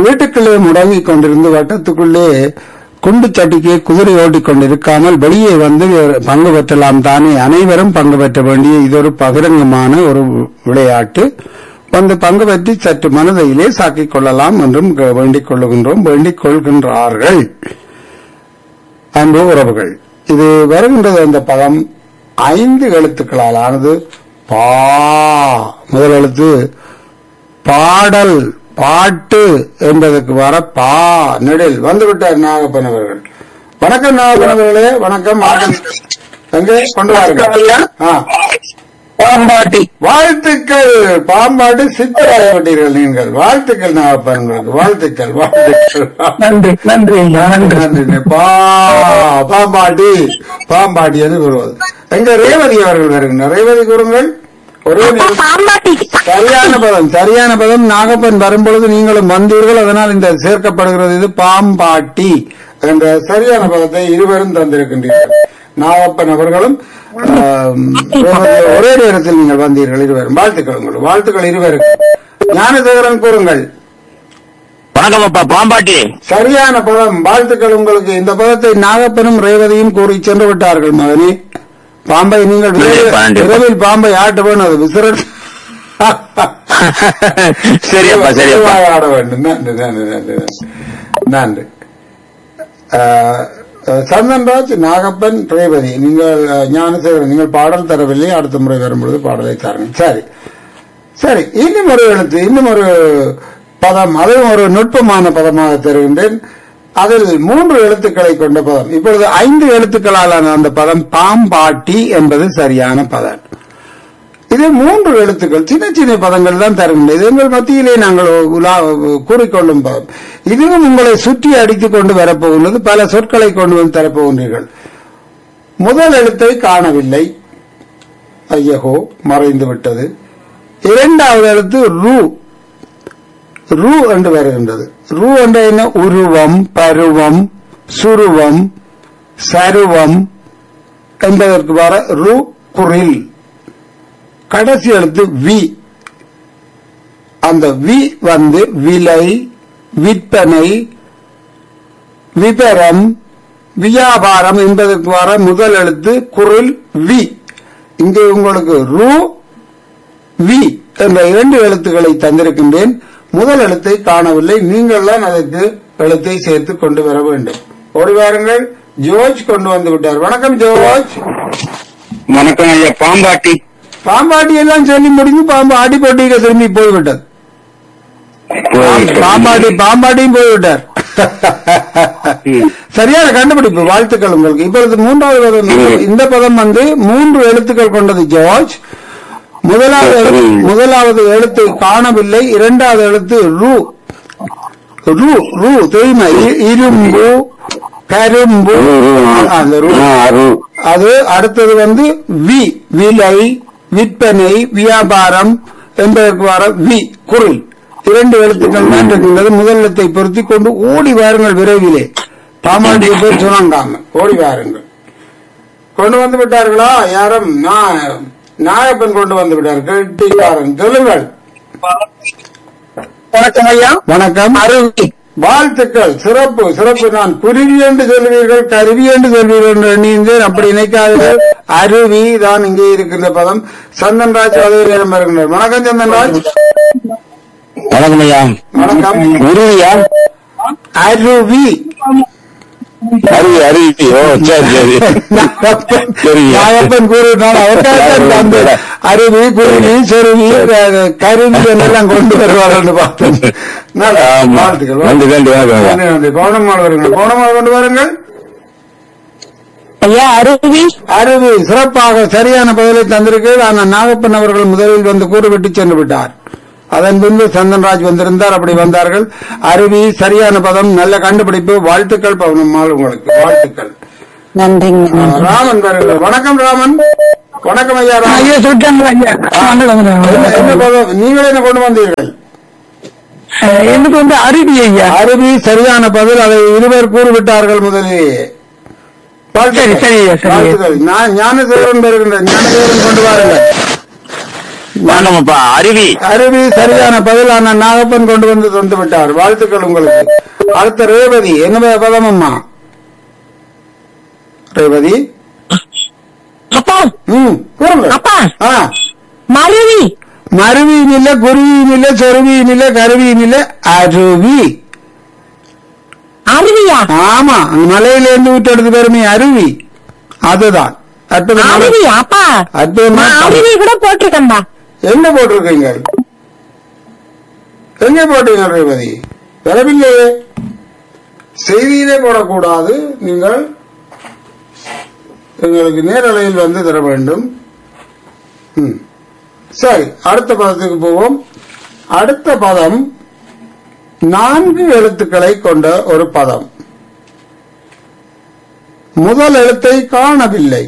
வீட்டுக்குள்ளே முடங்கிக் கொண்டிருந்து வட்டத்துக்குள்ளே குண்டு சட்டிக்கு குதிரை ஓட்டிக் கொண்டிருக்காமல் வெளியே வந்து பங்கு பெற்றலாம் தானே அனைவரும் பங்கு பெற்ற வேண்டிய இது ஒரு பகிரங்கமான ஒரு விளையாட்டு வந்து பங்கு பெற்று சற்று மனதையிலே சாக்கிக் கொள்ளலாம் என்றும் க- வேண்டிக் கொள்ளுகின்றோம் வேண்டிக் கொள்கின்றார்கள் அன்பு உறவுகள் இது வருகின்றது அந்த பதம் ஐந்து எழுத்துக்களால் ஆனது பா முதல் எழுத்து பாடல் பாட்டு என்பதற்கு வர பா நெடில் வந்துவிட்டார் நாகப்பன் அவர்கள் வணக்கம் நாகப்பன் அவர்களே வணக்கம் வணக்கம். எங்கே கொண்டு வாருங்கள் ஆ. பாம்பாட்டி வாழ்த்துக்கள் பாம்பாட்டு சித்தராகப்பட்டீர்கள் நீங்கள் வாழ்த்துக்கள் நாகப்பன் உங்களுக்கு வாழ்த்துக்கள் வாழ்த்துக்கள் நன்றி நன்றி ஐயா நன்றி நன்றி. பா பாம்பாட்டி பாம்பாட்டி என்று கூறுவது எங்க ரேவதி அவர்கள் வருகின்றனர் ரேவதி கூறுங்கள் ஒரே நிமிடம். பாம்பாட்டி சரியான பதம் சரியான பதம் நாகப்பன் வரும்பொழுது நீங்களும் வந்தீர்கள் அதனால் இந்த சேர்க்கப்படுகிறது இது பாம்பாட்டி என்ற சரியான பதத்தை இருவரும் தந்திருக்கின்றீர்கள் நாகப்பன் அவர்களும் ஆம், ரேவதி ஒரே நேரத்தில் நீங்கள் வந்தீர்கள் இருவரும் வாழ்த்துக்கள் உங்களுக்கு வாழ்த்துக்கள் இருவருக்கும் ஞானசேகரன் கூறுங்கள் வணக்கம் அப்பா பாம்பாட்டி சரியான பதம் வாழ்த்துக்கள் உங்களுக்கு இந்த பதத்தை நாகப்பனும் ரேவதியும் கூறி சென்று விட்டார்கள் மகனே பாம்பை நீங்கள் விரைவில் கண்டிப்பா, கண்டிப்பா. விரைவில் பாம்பை ஆட்ட வேணும் அது விசிற சரியப்பா சரியப்பா ஆட வேண்டும் நன்றி நன்றி நன்றி நன்றி. நன்றி ஆஹ், அஹ், சந்தன்ராஜ் நாகப்பன் ரேவதி நீங்கள் அஹ், ஞானசேகரன் நீங்கள் பாடல் தரவில்லை அடுத்த முறை வரும்பொழுது பாடலை தாருங்கள் சரி சரி இன்னும் ஒரு எழுத்து இன்னும் ஒரு பதம் அதுவும் ஒரு நுட்பமான பதமாக தருகின்றேன் அதில் மூன்று எழுத்துக்களை கொண்ட பதம் இப்பொழுது ஐந்து எழுத்துக்களாலான அந்த பதம் பாம்பாட்டி என்பது சரியான பதம் இது மூன்று எழுத்துக்கள் சின்ன சின்ன பதங்கள் தான் தருகின்றன இது எங்கள் மத்தியிலே நாங்கள் உலா கூறிக்கொள்ளும் பதம் இதுவும் உங்களை சுற்றி அடித்துக் கொண்டு வரப்போகின்றது பல சொற்களை கொண்டு வந்து தரப்போகின்றீர்கள் முதல் எழுத்தை காணவில்லை ஐயகோ மறைந்து விட்டது இரண்டாவது எழுத்து ரூ ரூ என்று வருகின்றது ரூ என்ற என்ன உருவம் பருவம் சுருவம் சருவம் என்பதற்கு வர ரு குரில் கடைசி எழுத்து வி அந்த வி வந்து விலை விற்பனை விபரம் வியாபாரம் என்பதற்கு வர முதல் எழுத்து குரில் வி இங்கே உங்களுக்கு ரு வி என்ற இரண்டு எழுத்துக்களை தந்திருக்கின்றேன் முதல் எழுத்தை காணவில்லை நீங்கள் தான் அதற்கு எழுத்தை சேர்த்து கொண்டு வர வேண்டும் ஓடி வாருங்கள் ஜோர்ஜ் கொண்டு வந்து விட்டார் வணக்கம் ஜோர்ஜ் வணக்கம் ஐயா பாம்பாட்டி பாம்பாட்டி எல்லாம் சொல்லி முடிஞ்சு பாம்பு ஆடி போட்டிக்கு திரும்பி போய்விட்டது பாம்பாட்டி பாம்பாட்டியும் போய்விட்டார் சரியான கண்டுபிடிப்பு வாழ்த்துக்கள் உங்களுக்கு இப்பொழுது மூன்றாவது பதம் இந்த பதம் வந்து மூன்று எழுத்துக்கள் கொண்டது ஜார்ஜ் முதலாவது எழுத்து- முதலாவது எழுத்து காணவில்லை இரண்டாவது எழுத்து ரூ ரூ ரூ தெரியுமா இ- இரும்பு கரும்பு அந்த ரூ அது அடுத்தது வந்து வி விலை விற்பனை வியாபாரம் என்பதற்கு வர வி குரல் இரண்டு எழுத்துக்கள் தான் இருக்கின்றது முதல் எழுத்தை பொருத்திக் கொண்டு ஓடி வாருங்கள் விரைவிலே பாமாண்டிய பேர் சொன்னாங்க ஓடி வாருங்கள் கொண்டு வந்து விட்டார்களா யாரும் நா- நாகப்பன் கொண்டு வந்து விட்டார் கெட்டிக்காரன் சொல்லுங்கள் வணக்கம் ஐயா வணக்கம் அருவி வாழ்த்துக்கள் சிறப்பு சிறப்பு நான் குருவி என்று சொல்வீர்கள் கருவி என்று சொல்வீர்கள் என்று எண்ணியிருந்தேன் அப்படி நினைக்காதீர்கள் அருவி தான் இங்கே இருக்கின்ற பதம் சந்தன்ராஜ் பதவியிடம் வருகின்றார் வணக்கம் சந்தன்ராஜ் வணக்கம் ஐயா வணக்கம் உருவியா அருவி அருவி அருவி ஓ சரி சரி சரிங்க. நாகப்பன் கூறினார் அவருக்காக அந்த அருவி குருவி செருவி அஹ், கருவி என்றெல்லாம் கொண்டு வருவார் என்று பார்த்தேன் நல்ல- ஆமா. வாழ்த்துக்கள் நன்றி, நன்றி, வணக்கம். நன்றி, நன்றி. பவனம்மாள் வருங்கள் பவனம்மாள் கொண்டு வாருங்கள் ஐயா அருவி அருவி சிறப்பாக சரியான பதிலை தந்திருக்கிறது ஆனால் நாகப்பன் அவர்கள் முதலில் வந்து கூறுவிட்டு சென்று விட்டார் அதன் பின்பு சந்தன்ராஜ் வந்திருந்தார் அப்படி வந்தார்கள் அருவி சரியான பதம் நல்ல கண்டுபிடிப்பு வாழ்த்துக்கள் பவனம்மாள் உங்களுக்கு வாழ்த்துக்கள் நன்றிங்க ஆ, ராமன் வருகிறார் வணக்கம் ராமன் வணக்கம் ஐயா ராமன் ஐயா சொல்லிட்டாங்களா ஐயா என்ன- என்ன பதம் நீங்கள் என்ன கொண்டு வந்தீர்கள் எனக்கு வந்து அருவி ஐயா அருவி சரியான பதில் அதை இருவர் கூறிவிட்டார்கள் முதலிலேயே வாழ்த்துக்கள். சரி, சரி, சரி. வாழ்த்துக்கள். நான் ஞானசேகரன் வருகின்ற ஞானசேகரன் கொண்டு வாருங்கள் வணக்கம்ப்பா அருவி அருவி சரியான பதில் ஆனால் நாகப்பன் கொண்டு வந்து தந்து விட்டார் வாழ்த்துக்கள் உங்களுக்கு அடுத்த ரேவதி என்ன பதம் அம்மா ரேவதி அப்பா ம் கூறுங்க அப்பா ஆ மருவி மருவியும் இல்ல குருவியும் இல்ல சொருவியும் இல்ல கருவியும் இல்ல அருவி அருவியா ஆமா அந்த மலையிலேருந்து விட்டெடுத்து பெருமை அருவி அதுதான் அற்புதமான அருவி அப்பா அற்புதமான நான் அருவி கூட போட்டிருக்கேன்பா என்ன போட்டிருக்கீங்க எங்க போட்டீங்க ரேவதி வரவில்லையே செய்தியிலே போடக்கூடாது நீங்கள் எங்களுக்கு நேரலையில் வந்து தர வேண்டும் ம். சரி அடுத்த பதத்துக்கு போவோம் அடுத்த பதம் நான்கு எழுத்துக்களை கொண்ட ஒரு பதம் முதல் எழுத்தை காணவில்லை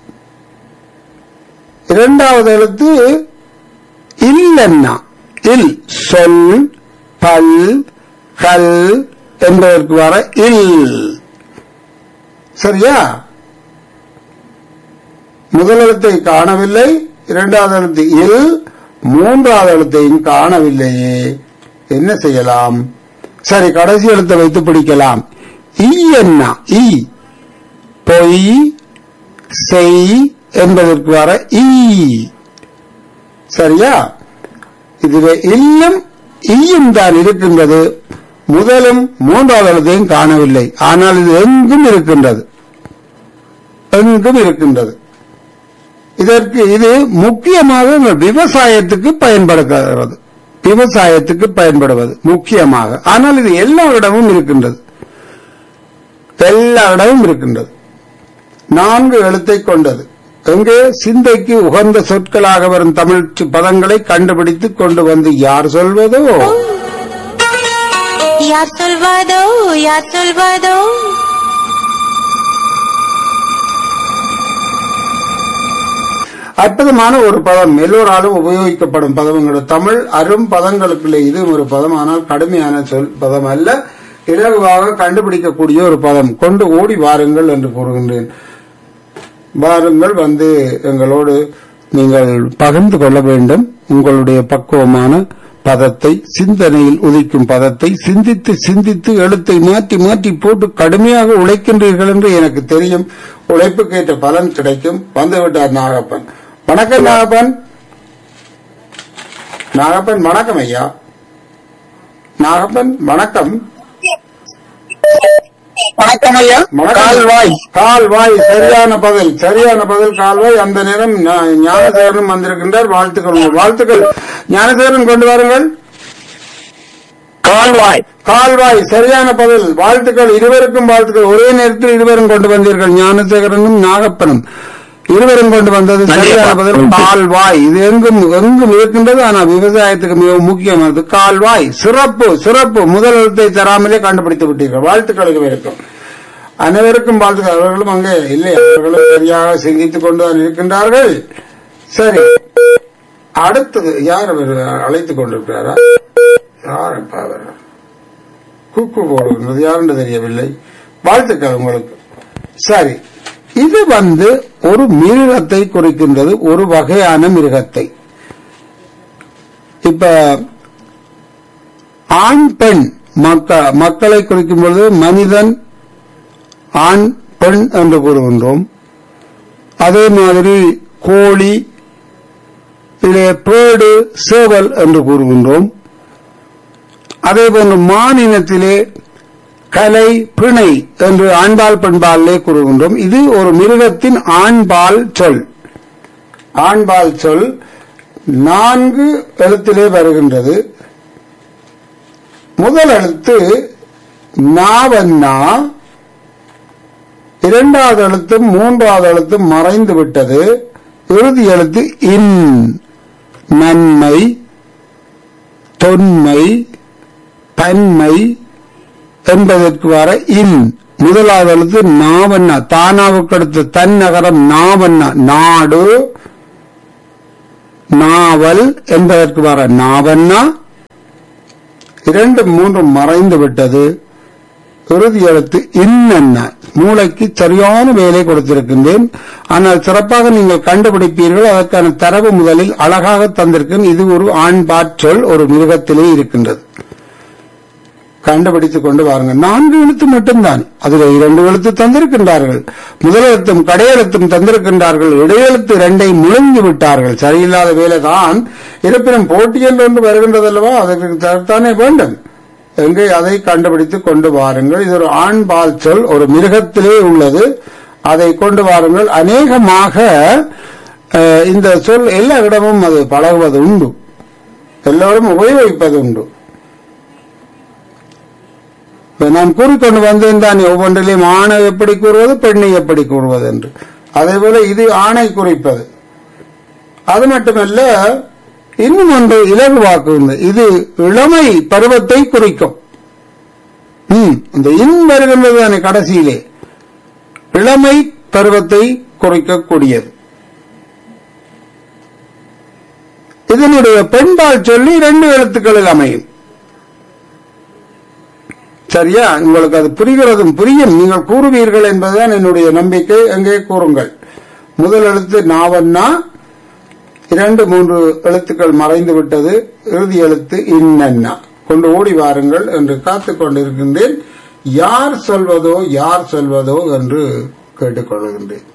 இரண்டாவது எழுத்து இல்லன்னா இல் சொல் பல் கல் என்பதற்கு வர இல் சரியா முதல் எழுத்தை காணவில்லை இரண்டாவது எழுத்து இல் மூன்றாவது எழுத்தையும் காணவில்லையே என்ன செய்யலாம் சரி கடைசி எழுத்தை வைத்து பிடிக்கலாம் ஈ என்ன ஈ பொய் செய் என்பதற்கு வர ஈ சரியா இதுல இல்லம் ஈயும் தான் இருக்கின்றது முதலும் மூன்றாவது எழுத்தையும் காணவில்லை ஆனால் இது எங்கும் இருக்கின்றது எங்கும் இருக்கின்றது இதற்கு இது முக்கியமாக இந்த விவசாயத்துக்கு பயன்படுகிறது விவசாயத்துக்கு பயன்படுவது முக்கியமாக ஆனால் இது எல்லா இடமும் இருக்கின்றது எல்லா இடமும் இருக்கின்றது நான்கு எழுத்தை கொண்டது எங்கே சிந்தைக்கு உகந்த சொற்களாக வரும் தமிழ் பதங்களை கண்டுபிடித்து கொண்டு வந்து யார் சொல்வதோ யார் சொல்வதோ யார் சொல்வதோ அற்புதமான ஒரு பதம் எல்லோராலும் உபயோகிக்கப்படும் பதம் தமிழ் அரும் பதங்களுக்குள்ள இது ஒரு பதம் ஆனால் கடுமையான சொல் பதம் அல்ல இலகுவாக கண்டுபிடிக்கக்கூடிய ஒரு பதம் கொண்டு ஓடி வாருங்கள் என்று கூறுகின்றேன் வாருங்கள் வந்து எங்களோடு நீங்கள் பகிர்ந்து கொள்ள வேண்டும் உங்களுடைய பக்குவமான பதத்தை சிந்தனையில் உதிக்கும் பதத்தை சிந்தித்து சிந்தித்து எழுத்தை மாற்றி மாற்றி போட்டு கடுமையாக உழைக்கின்றீர்கள் என்று எனக்கு தெரியும் உழைப்புக்கேற்ற பலன் கிடைக்கும் வந்துவிட்டார் நாகப்பன் வணக்கம் நாகப்பன் நாகப்பன் வணக்கம் ஐயா நாகப்பன் வணக்கம் வணக்கம் ஐயா கால்வாய் கால்வாய் சரியான பதில் சரியான பதில் கால்வாய் அந்த நேரம் ஞா- ஞானசேகரன் வந்திருக்கின்றார் வாழ்த்துக்கள் வாழ்த்துக்கள் ஞானசேகரன் கொண்டு வாருங்கள் கால்வாய் கால்வாய் சரியான பதில் வாழ்த்துக்கள் இருவருக்கும் வாழ்த்துக்கள் ஒரே நேரத்தில் இருவரும் கொண்டு வந்தீர்கள் ஞானசேகரனும் நாகப்பனும் இருவரும் கொண்டு வந்தது நன்றி சரியான அப்பா. பதில் கால்வாய் இது எங்கும் எங்கும் இருக்கின்றது ஆனால் விவசாயத்துக்கு மிகவும் முக்கியமானது கால்வாய் சிறப்பு சிறப்பு முதல் எழுத்தை தராமலே கண்டுபிடித்து விட்டீர்கள் வாழ்த்துக்களுக்கு இருக்கும் அனைவருக்கும் வாழ்த்துக்கள் அவர்களும் அங்கே இல்லை அவர்களும் சரியாக சிந்தித்துக் கொண்டுதான் இருக்கின்றார்கள் சரி அடுத்தது யார் அவர் அழைத்துக் கொண்டிருக்கிறாரா யாரப்பா அவர் கூக்கு போடுகின்றது யாருன்னு தெரியவில்லை வாழ்த்துக்கள் உங்களுக்கு சரி இது வந்து ஒரு மிருகத்தை குறிக்கின்றது ஒரு வகையான மிருகத்தை இப்ப ஆண் பெண் மக்க மக்களை குறிக்கும் பொழுது மனிதன் ஆண் பெண் என்று கூறுகின்றோம் அதே மாதிரி கோழி இதிலே பேடு சேவல் என்று கூறுகின்றோம் அதே போன்று மானினத்திலே கலை பிணை என்று ஆண்பால் பெண்பாலே கூறுகின்றோம் இது ஒரு மிருகத்தின் ஆண்பால் சொல் ஆண்பால் சொல் நான்கு எழுத்திலே வருகின்றது முதல் எழுத்து நாவன்னா இரண்டாவது எழுத்தும் மூன்றாவது எழுத்தும் மறைந்து விட்டது இறுதி எழுத்து இன் நன்மை தொன்மை பன்மை என்பதற்கு வர இன் முதலாவது எழுத்து நாவண்ணா தானாவுக்கு அடுத்து தன்னகரம் நாவண்ணா நாடு நாவல் என்பதற்கு வர நாவண்ணா இரண்டு மூன்று மறைந்து விட்டது இறுதி எழுத்து இன்னென்ன மூளைக்கு சரியான வேலை கொடுத்திருக்கின்றேன் ஆனால் சிறப்பாக நீங்கள் கண்டுபிடிப்பீர்கள் அதற்கான தரவு முதலில் அழகாக தந்திருக்கும் இது ஒரு ஆண்பாற்றல் ஒரு மிருகத்திலே இருக்கின்றது கண்டுபிடித்துக் கொண்டு வாருங்கள் நான்கு எழுத்து மட்டும்தான் அதில் இரண்டு எழுத்து தந்திருக்கின்றார்கள் முதல் எழுத்தும் கடையெழுத்தும் தந்திருக்கின்றார்கள் இடையெழுத்து இரண்டை முழுங்கி விட்டார்கள் சரியில்லாத வேலைதான் இருப்பினும் போட்டி என்று ஒன்று வருகின்றதல்லவா அதற்கு தரத்தானே வேண்டும் எங்கே அதை கண்டுபிடித்துக் கொண்டு வாருங்கள் இது ஒரு ஆண்பால் சொல் ஒரு மிருகத்திலே உள்ளது அதை கொண்டு வாருங்கள் அநேகமாக அஹ், இந்த சொல் எல்லா இடமும் அது பழகுவது உண்டு எல்லோரும் உபயோகிப்பது உண்டு இப்ப நான் கூறிக்கொண்டு வந்தேன் தான் ஒவ்வொன்றிலையும் ஆணை எப்படி கூறுவது பெண்ணை எப்படி கூறுவது என்று அதே போல இது ஆணை குறிப்பது அது மட்டுமல்ல இன்னும் ஒன்று இலகு வாக்கு உண்டு இது இளமை பருவத்தை குறிக்கும் ம், இந்த இன் வருகின்றது தானே கடைசியிலே இளமை பருவத்தை குறிக்கக்கூடியது இதனுடைய பெண்பால் சொல்லி இரண்டு எழுத்துக்களில் அமையும் சரியா உங்களுக்கு அது புரிகிறதும் புரியும் நீங்கள் கூறுவீர்கள் என்பதுதான் என்னுடைய நம்பிக்கை எங்கே கூறுங்கள் முதல் எழுத்து நாவன்னா இரண்டு மூன்று எழுத்துக்கள் மறைந்து விட்டது இறுதி எழுத்து இன்னன்னா கொண்டு ஓடி வாருங்கள் என்று காத்துக் கொண்டிருக்கின்றேன் யார் சொல்வதோ யார் சொல்வதோ என்று கேட்டுக்கொள்கின்றேன்